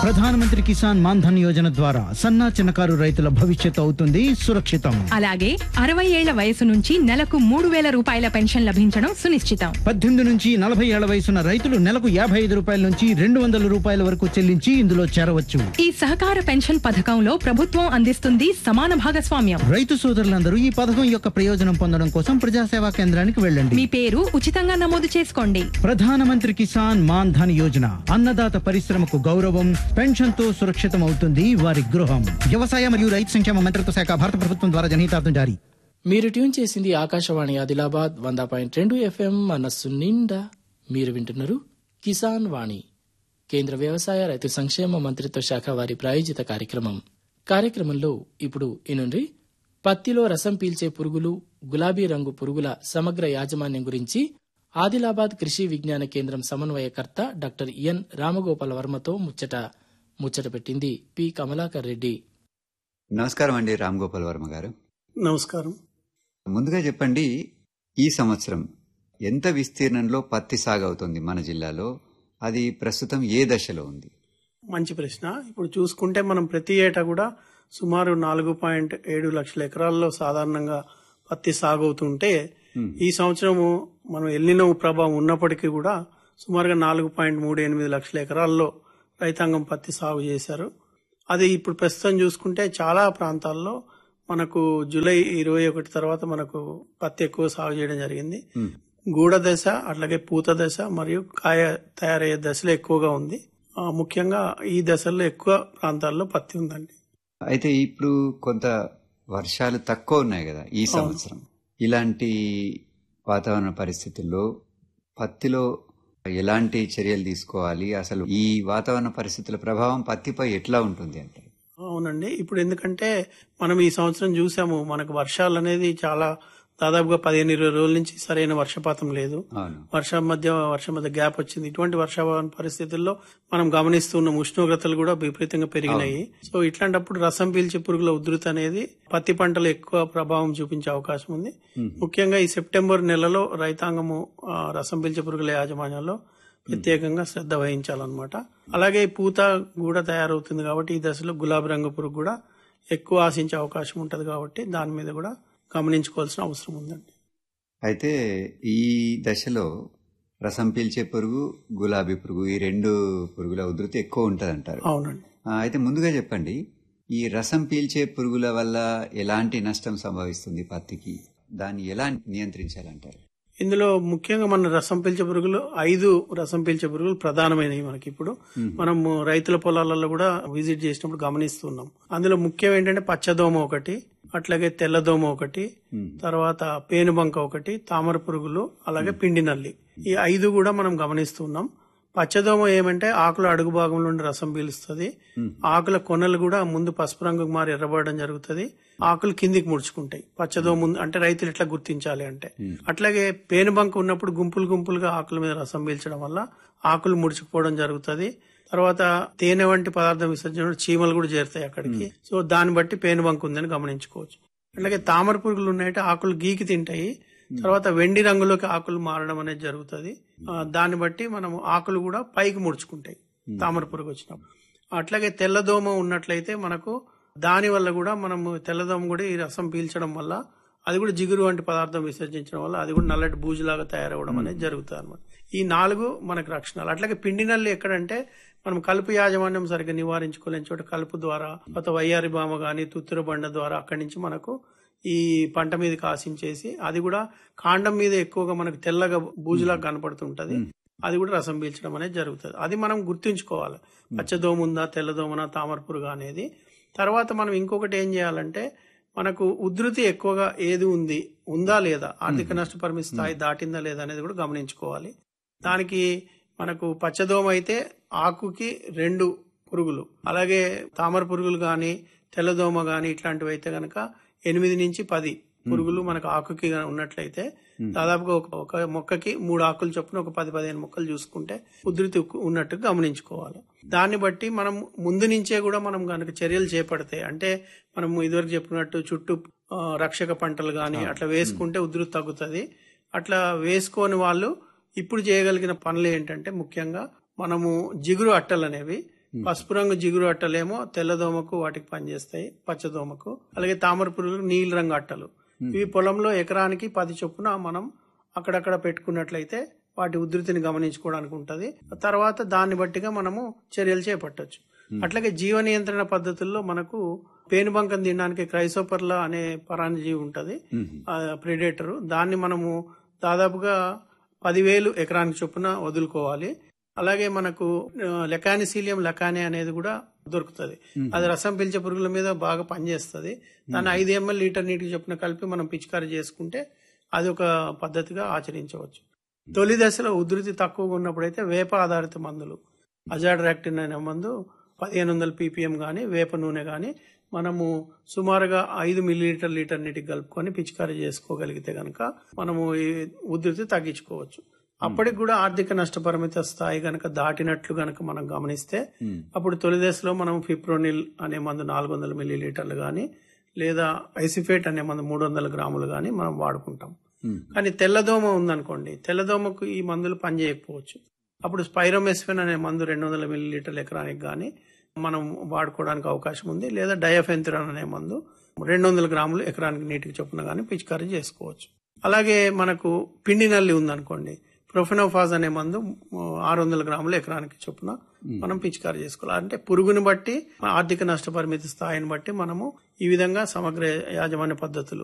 ప్రధానమంత్రి కిసాన్ మాన్ ధన్ యోజన ద్వారా సన్నా చిన్నకారు రైతుల భవిష్యత్తు అవుతుంది సురక్షితం అలాగే అరవై ఏళ్ల వయసు నుంచి నెలకు మూడు వేల రూపాయల పెన్షన్ లభించడం సునిశ్చితం పద్దెనిమిది నుంచి నలభై ఏళ్ల వయసున్న రైతులు నెలకు యాభై ఐదు రూపాయల నుంచి రెండు వందల రూపాయల వరకు చెల్లించి ఇందులో చేరవచ్చు ఈ సహకార పెన్షన్ పథకంలో ప్రభుత్వం అందిస్తుంది సమాన భాగస్వామ్యం రైతు సోదరులందరూ ఈ పథకం యొక్క ప్రయోజనం పొందడం కోసం ప్రజాసేవా కేంద్రానికి వెళ్ళండి మీ పేరు ఉచితంగా నమోదు చేసుకోండి ప్రధానమంత్రి కిసాన్ మాన్ ధన్ యోజన అన్నదాత పరిశ్రమకు గౌరవం పెన్షన్ తో సురక్షితం అవుతుంది వారి గృహం వ్యవసాయ మరియు రైతు సంక్షేమ మంత్రిత్వ శాఖ భారత ప్రభుత్వం ద్వారా జనహితార్థం జారీ మీరు ట్యూన్ చేసింది ఆకాశవాణి ఆదిలాబాద్ వంద పాయింట్ రెండు ఎఫ్ఎం మనస్సు నిండా మీరు వింటున్నారు కిసాన్ వాణి కేంద్ర వ్యవసాయ రైతు సంక్షేమ మంత్రిత్వ శాఖ వారి ప్రాయోజిత కార్యక్రమం కార్యక్రమంలో ఇప్పుడు ఇనుండ్రి పత్తిలో రసం పీల్చే పురుగులు గులాబీ రంగు పురుగుల సమగ్ర యాజమాన్యం గురించి ఆదిలాబాద్ కృషి విజ్ఞాన కేంద్రం సమన్వయకర్త డాక్టర్ ఎన్ రామగోపాల్ వర్మతో ముచ్చట ముచ్చట పెట్టింది పి కమలాకర్ రెడ్డి నమస్కారం అండి రామ్ గోపాల్ వర్మ గారు నమస్కారం ముందుగా చెప్పండి ఈ సంవత్సరం ఎంత విస్తీర్ణంలో పత్తి సాగు అవుతుంది మన జిల్లాలో అది ప్రస్తుతం ఏ దశలో ఉంది మంచి ప్రశ్న ఇప్పుడు చూసుకుంటే మనం ప్రతి ఏటా కూడా సుమారు నాలుగు పాయింట్ ఏడు లక్షల ఎకరాల్లో సాధారణంగా పత్తి సాగు అవుతుంటే ఈ సంవత్సరము మనం ఎల్లినో ప్రభావం ఉన్నప్పటికీ కూడా సుమారుగా నాలుగు పాయింట్ మూడు ఎనిమిది లక్షల ఎకరాల్లో రైతాంగం పత్తి సాగు చేశారు అది ఇప్పుడు ప్రస్తుతం చూసుకుంటే చాలా ప్రాంతాల్లో మనకు జూలై ఇరవై ఒకటి తర్వాత మనకు పత్తి ఎక్కువ సాగు చేయడం జరిగింది గూడ దశ అట్లాగే పూత దశ మరియు కాయ తయారయ్యే దశలో ఎక్కువగా ఉంది ఆ, ముఖ్యంగా ఈ దశల్లో ఎక్కువ ప్రాంతాల్లో పత్తి ఉందండి అయితే ఇప్పుడు కొంత వర్షాలు తక్కువ ఉన్నాయి కదా ఈ సంవత్సరం ఇలాంటి వాతావరణ పరిస్థితుల్లో పత్తిలో ఎలాంటి చర్యలు తీసుకోవాలి అసలు ఈ వాతావరణ పరిస్థితుల ప్రభావం పత్తిపై ఎట్లా ఉంటుంది అంటే అవునండి ఇప్పుడు ఎందుకంటే మనం ఈ సంవత్సరం చూసాము మనకు వర్షాలు అనేది చాలా దాదాపుగా పదిహేను ఇరవై రోజుల నుంచి సరైన వర్షపాతం లేదు అవును వర్షం మధ్య వర్షం మధ్య గ్యాప్ వచ్చింది ఇటువంటి వర్షాభావ పరిస్థితుల్లో మనం గమనిస్తున్న ఉష్ణోగ్రతలు కూడా విపరీతంగా పెరిగినాయి సో ఇట్లాంటప్పుడు రసం పీల్చే పురుగుల ఉధృతి అనేది పత్తి పంటలు ఎక్కువ ప్రభావం చూపించే అవకాశం ఉంది ముఖ్యంగా ఈ సెప్టెంబర్ నెలలో రైతాంగము ఆ, రసం పీల్చే పురుగుల యాజమాన్యంలో ప్రత్యేకంగా శ్రద్ధ వహించాలన్నమాట అలాగే ఈ పూత కూడా తయారవుతుంది కాబట్టి ఈ దశలో గులాబీ రంగు పురుగు కూడా ఎక్కువ ఆశించే అవకాశం ఉంటది కాబట్టి దాని మీద కూడా గమనించుకోవాల్సిన అవసరం ఉందండి అయితే ఈ దశలో రసం పీల్చే పురుగు గులాబీ పురుగు ఈ రెండు పురుగుల ఉధృతి ఎక్కువ ఉంటది అంటారు అవునండి అయితే ముందుగా చెప్పండి ఈ రసం పీల్చే పురుగుల వల్ల ఎలాంటి నష్టం సంభవిస్తుంది పత్తికి దాన్ని ఎలా నియంత్రించాలంటారు ఇందులో ముఖ్యంగా మన రసం పీల్చే పురుగులు ఐదు రసం పీల్చే పురుగులు ప్రధానమైనవి మనకి ఇప్పుడు మనం రైతుల పొలాలలో కూడా విజిట్ చేసినప్పుడు గమనిస్తున్నాం అందులో ముఖ్యం ఏంటంటే పచ్చదోమ ఒకటి అట్లాగే తెల్లదోమ ఒకటి తర్వాత పేనుబంక ఒకటి తామర పురుగులు అలాగే పిండి నల్లి ఈ ఐదు కూడా మనం గమనిస్తున్నాం పచ్చదోమ ఏమంటే ఆకుల అడుగు భాగంలో నుండి రసం పీలుస్తుంది ఆకుల కొనలు కూడా ముందు పసుపు రంగుకు మారి ఎర్రబడడం జరుగుతుంది ఆకులు కిందికి ముడుచుకుంటాయి పచ్చదోమ ఉంది అంటే రైతులు ఎట్లా గుర్తించాలి అంటే అట్లాగే పేనుబంక ఉన్నప్పుడు గుంపులు గుంపులుగా ఆకుల మీద రసం పీల్చడం వల్ల ఆకులు ముడుచుకుపోవడం జరుగుతుంది తర్వాత తేనె వంటి పదార్థం విసర్జన చీమలు కూడా చేరుతాయి అక్కడికి సో దాన్ని బట్టి పేనుబంక ఉందని గమనించుకోవచ్చు అట్లాగే తామర పురుగులు ఉన్నాయంటే ఆకులు గీకి తింటాయి తర్వాత వెండి రంగులోకి ఆకులు మారడం అనేది జరుగుతుంది ఆ, దాన్ని బట్టి మనం ఆకులు కూడా పైకి ముడుచుకుంటాయి తామర పురుగు వచ్చినప్పుడు అట్లాగే తెల్లదోమ ఉన్నట్లయితే మనకు దాని వల్ల కూడా మనము తెల్లదోమ కూడా ఈ రసం పీల్చడం వల్ల అది కూడా జిగురు వంటి పదార్థం విసర్జించడం వల్ల అది కూడా నల్లటి బూజులాగా తయారవడం అనేది జరుగుతుంది అనమాట ఈ నాలుగు మనకు రక్షణలు అట్లాగే పిండి నల్లి ఎక్కడంటే మనం కలుపు యాజమాన్యం సరిగ్గా నివారించుకోలేని చోట కలుపు ద్వారా కొత్త వయ్యారి బామ గాని తుత్తుర బండ ద్వారా అక్కడి నుంచి మనకు ఈ పంట మీద కాసించేసి అది కూడా కాండం మీద ఎక్కువగా మనకు తెల్లగా బూజులాగా కనపడుతుంటది అది కూడా రసం పీల్చడం అనేది జరుగుతుంది అది మనం గుర్తుంచుకోవాలి పచ్చదోమ ఉందా తెల్లదోమనా తామర పురుగు అనేది తర్వాత మనం ఇంకొకటి ఏం చేయాలంటే మనకు ఉధృతి ఎక్కువగా ఏది ఉంది ఉందా లేదా ఆర్థిక నష్ట పరిమితి స్థాయి దాటిందా లేదా అనేది కూడా గమనించుకోవాలి దానికి మనకు పచ్చదోమ అయితే ఆకుకి రెండు పురుగులు అలాగే తామర పురుగులు గాని తెల్లదోమ గాని ఇట్లాంటివి అయితే గనక ఎనిమిది నుంచి పది పురుగులు మనకు ఆకుకి గన ఉన్నట్లయితే దాదాపుగా ఒక ఒక మొక్కకి మూడు ఆకులు చొప్పున ఒక పది పదిహేను మొక్కలు చూసుకుంటే ఉధృతి ఉన్నట్టు గమనించుకోవాలి దాన్ని బట్టి మనం ముందు నుంచే కూడా మనం కనుక చర్యలు చేపడితే అంటే మనం ఇదివరకు చెప్పినట్టు చుట్టూ ఆ, రక్షక పంటలు గాని అట్లా వేసుకుంటే ఉధృతి తగ్గుతుంది అట్లా వేసుకోని వాళ్ళు ఇప్పుడు చేయగలిగిన పనులు ఏంటంటే ముఖ్యంగా మనము జిగురు అట్టలు అనేవి పసుపు రంగు జిగురు అట్టలేమో తెల్లదోమకు వాటికి పనిచేస్తాయి పచ్చదోమకు అలాగే తామర పురుగులకు నీలి రంగు అట్టలు ఇవి పొలంలో ఎకరానికి పది చొప్పున మనం అక్కడక్కడ పెట్టుకున్నట్లయితే వాటి ఉధృతిని గమనించుకోవడానికి ఉంటది తర్వాత దాన్ని బట్టిగా మనము చర్యలు చేపట్టొచ్చు అట్లాగే జీవ నియంత్రణ పద్ధతుల్లో మనకు పేనుబంకం తినడానికి క్రైసోపర్లా అనే పరాన్నజీవి ఉంటది ప్రిడేటర్ దాన్ని మనము దాదాపుగా పదివేలు ఎకరానికి చొప్పున వదులుకోవాలి అలాగే మనకు లెకానిసీలియం లెకానే అనేది కూడా దొరుకుతుంది అది రసం పీల్చే పురుగుల మీద బాగా పనిచేస్తుంది దాన్ని ఐదు ఎంఎల్ లీటర్ నీటికి చొప్పున కలిపి మనం పిచికారీ చేసుకుంటే అది ఒక పద్ధతిగా ఆచరించవచ్చు తొలి దశలో ఉధృతి తక్కువగా ఉన్నప్పుడైతే వేప ఆధారిత మందులు అజాడ్రాక్టిన్ అనే మందు పదిహేను వందల పీపీఎం కానీ వేప నూనె కానీ మనము సుమారుగా ఐదు మిల్లీలీటర్ లీటర్ నీటికి కలుపుకొని పిచికారీ చేసుకోగలిగితే గనక మనము ఈ ఉధృతి తగ్గించుకోవచ్చు అప్పటికి కూడా ఆర్థిక నష్టపరిమిత స్థాయి గనక దాటినట్లు గనక మనం గమనిస్తే అప్పుడు తొలి దశలో మనం ఫిప్రోనిల్ అనే మందు నాలుగు వందల మిల్లీలీటర్లు కానీ లేదా ఐసిఫేట్ అనే మందు మూడు వందల గ్రాములు కానీ మనం వాడుకుంటాం కానీ తెల్లదోమ ఉందనుకోండి తెల్లదోమకు ఈ మందులు పనిచేయకపోవచ్చు అప్పుడు స్పైరోమెస్ఫెన్ అనే మందు రెండు వందల మిల్లీలీటర్ల ఎకరానికి కానీ మనం వాడుకోవడానికి అవకాశం ఉంది లేదా డయాఫెంథిరాన్ అనే మందు రెండు వందల గ్రాములు ఎకరానికి నీటికి చొప్పున కానీ పిచికారీ చేసుకోవచ్చు అలాగే మనకు పిండి నల్లి ఉందనుకోండి ప్రొఫెనోఫాజ్ అనే మందు ఆరు వందల గ్రాములు ఎకరానికి చొప్పున మనం పిచికారీ చేసుకోవాలి అంటే పురుగుని బట్టి ఆర్థిక నష్టపరిమితి స్థాయిని బట్టి మనము ఈ విధంగా సమగ్ర యాజమాన్య పద్ధతులు